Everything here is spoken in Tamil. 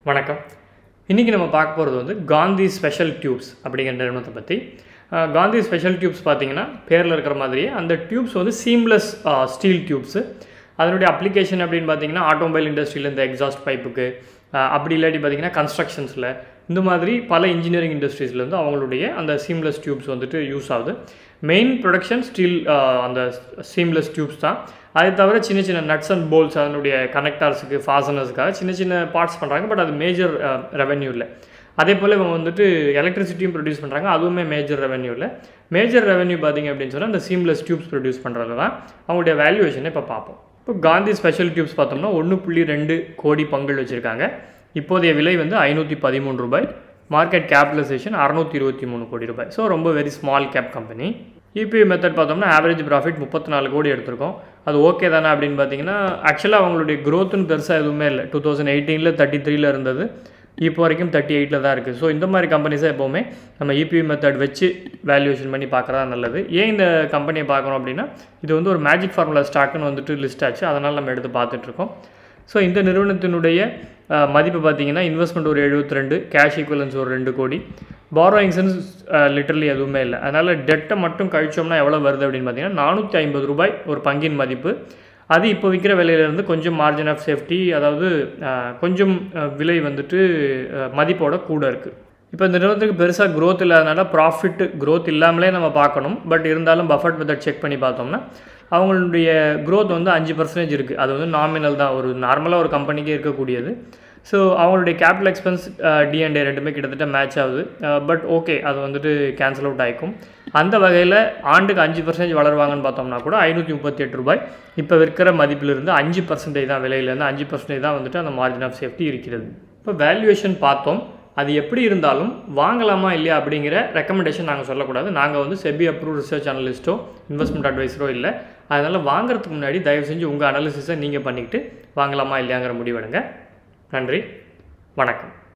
வணக்கம் இன்றைக்கி நம்ம பார்க்க போகிறது வந்து காந்தி ஸ்பெஷல் டியூப்ஸ் அப்படிங்கிற நிறுவனத்தை பற்றி அஹ், காந்தி ஸ்பெஷல் டியூப்ஸ் பார்த்தீங்கன்னா பேரில் இருக்கிற மாதிரியே அந்த டியூப்ஸ் வந்து சீம்லெஸ் ஸ்டீல் டியூப்ஸு அதனுடைய அப்ளிகேஷன் அப்படின்னு பார்த்தீங்கன்னா ஆட்டோமொபைல் இண்டஸ்ட்ரியில் இந்த எக்ஸாஸ்ட் பைப்புக்கு அப்படி இல்லாட்டி பார்த்தீங்கன்னா கன்ஸ்ட்ரக்ஷன்ஸில் இந்த மாதிரி பல இன்ஜினியரிங் இண்டஸ்ட்ரீஸில் வந்து அவங்களுடைய அந்த சீம்லெஸ் டியூப்ஸ் வந்துட்டு யூஸ் ஆகுது மெயின் ப்ரொடக்ஷன் ஸ்டீல் அந்த சீம்லெஸ் டியூப்ஸ் தான் அது தவிர சின்ன சின்ன நட்ஸ் அண்ட் போல்ஸ் அதனுடைய கனெக்டார்ஸுக்கு ஃபாசனர்ஸுக்காக சின்ன சின்ன பார்ட்ஸ் பண்ணுறாங்க பட் அது மேஜர் ரெவென்யூ இல்லை அதே போல் இவங்க வந்துட்டு எலக்ட்ரிசிட்டியும் ப்ரொடியூஸ் பண்ணுறாங்க அதுவுமே மேஜர் ரெவென்யூ இல்லை மேஜர் ரெவென்யூ பார்த்தீங்க அப்படின்னு சொன்னால் இந்த சீம்லெஸ் டியூப்ஸ் ப்ரொடியூஸ் பண்ணுறது தான் அவங்களுடைய வேல்யூவேஷனை இப்போ பார்ப்போம் இப்போ காந்தி ஸ்பெஷல் டியூப்ஸ் பார்த்தோம்னா ஒன்று புள்ளி ரெண்டு கோடி பங்குகள் வச்சுருக்காங்க இப்போதைய விலை வந்து ஐநூற்றி பதிமூணு ரூபாய் மார்க்கெட் கேபிட்டலைசேஷன் அறநூற்றி இருபத்தி மூணு கோடி ரூபாய் ஸோ ரொம்ப very small cap company EPI method பார்த்தோம்னா ஆவரேஜ் ப்ராஃபிட் முப்பத்தி நாலு கோடி எடுத்திருக்கோம் அது ஓகே தானே அப்படின்னு பார்த்தீங்கன்னா ஆக்சுவலாக அவங்களுடைய க்ரோத்துன்னு பெருசாக எதுவுமே இல்லை டூ தௌசண்ட் எயிட்டீனில் தேர்ட்டி த்ரீல இருந்தது இப்போ வரைக்கும் தேர்ட்டி எயிட்டில் தான் இருக்குது ஸோ இந்த மாதிரி கம்பெனிஸை எப்போவுமே நம்ம இபிஐ மெத்தட் வச்சு வேல்யூவேஷன் பண்ணி பார்க்குறதா நல்லது ஏன் இந்த கம்பெனியை பார்க்குறோம் அப்படின்னா இது வந்து ஒரு மேஜிக் ஃபார்முலா ஸ்டாக்குன்னு வந்துட்டு லிஸ்ட் ஆச்சு அதனால் நம்ம எடுத்து பார்த்துட்ருக்கோம் ஸோ இந்த நிறுவனத்தினுடைய அஹ், மதிப்பு பார்த்தீங்கன்னா இன்வெஸ்ட்மெண்ட் ஒரு 72 ரெண்டு கேஷ் ஈக்குவலன்ஸ் ஒரு ரெண்டு கோடி பாரோயிங்ஸ்னு லிட்டரலி எதுவுமே இல்லை அதனால் டெட்டை மட்டும் கழிச்சோம்னா எவ்வளோ வருது அப்படின்னு பார்த்தீங்கன்னா நானூற்றி ஐம்பது ரூபாய் ஒரு பங்கின் மதிப்பு அது இப்போ விற்கிற விலையிலேருந்து கொஞ்சம் மார்ஜின் ஆஃப் சேஃப்டி அதாவது அஹ், கொஞ்சம் அஹ், விலை வந்துட்டு அஹ், மதிப்போட கூட இருக்குது இப்போ இந்த நிறுவனத்துக்கு பெருசாக growth இல்லாதனால ப்ராஃபிட் growth இல்லாமலே நம்ம பார்க்கணும் பட் இருந்தாலும் பஃபட் மெத்தட் செக் பண்ணி பார்த்தோம்னா அவங்களுடைய growth வந்து அஞ்சு பர்சன்டேஜ் இருக்குது அது வந்து நாமினல் தான் ஒரு நார்மலாக ஒரு கம்பெனிக்கே இருக்கக்கூடியது ஸோ அவங்களுடைய கேபிட்டல் எக்ஸ்பென்ஸ் டிஎன்டே ரெண்டுமே கிட்டத்தட்ட மேட்ச் ஆகுது பட் ஓகே அது வந்துட்டு கேன்சல் அவுட் ஆகிக்கும் அந்த வகையில் ஆண்டுக்கு அஞ்சு பர்சன்டேஜ் வளருவாங்கன்னு பார்த்தோம்னா கூட ஐநூற்றி முப்பத்தி எட்டு ரூபாய் இப்போ விற்கிற மதிப்பிலிருந்து அஞ்சு பர்சன்டேஜ் தான் விலையிலேருந்து அஞ்சு பர்சன்டேஜ் தான் வந்துட்டு அந்த மார்ஜின் ஆஃப் சேஃப்டி இருக்கிறது இப்போ வேல்யூவேஷன் பார்த்தோம் அது எப்படி இருந்தாலும் வாங்கலாமா இல்லையா அப்படிங்கிற ரெக்கமெண்டேஷன் நாங்கள் சொல்லக்கூடாது நாங்கள் வந்து செபி அப்ரூவ் ரிசர்ச் அனலிஸ்ட்டோ இன்வெஸ்ட்மெண்ட் அட்வைஸரோ இல்லை அதனால் வாங்குறதுக்கு முன்னாடி தயவு செஞ்சு உங்கள் அனாலிசிஸை நீங்கள் பண்ணிக்கிட்டு வாங்கலாமா இல்லையாங்கிற முடிவெடுங்க நன்றி வணக்கம்